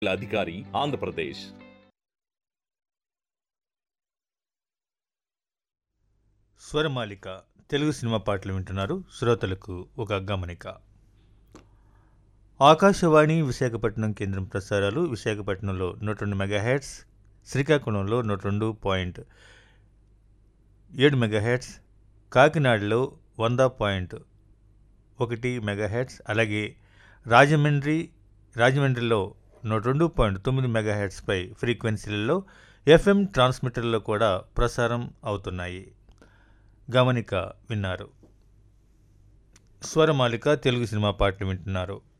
అధికారి ఆంధ్రప్రదేశ్ స్వరమాలిక తెలుగు సినిమా పాటలు వింటున్నారు శ్రోతలకు ఒక గమనిక ఆకాశవాణి విశాఖపట్నం కేంద్రం ప్రసారాలు విశాఖపట్నంలో నూట రెండు మెగాహెట్స్ శ్రీకాకుళంలో నూట రెండు పాయింట్ ఏడు మెగాహెట్స్ కాకినాడలో వంద పాయింట్ ఒకటి మెగాహెట్స్ అలాగే రాజమండ్రి రాజమండ్రిలో నూట రెండు పాయింట్ తొమ్మిది మెగాహెట్స్పై ఫ్రీక్వెన్సీలలో ఎఫ్ఎం ట్రాన్స్మిటర్లో కూడా ప్రసారం అవుతున్నాయి గమనిక విన్నారు స్వరమాలిక తెలుగు సినిమా పాటలు వింటున్నారు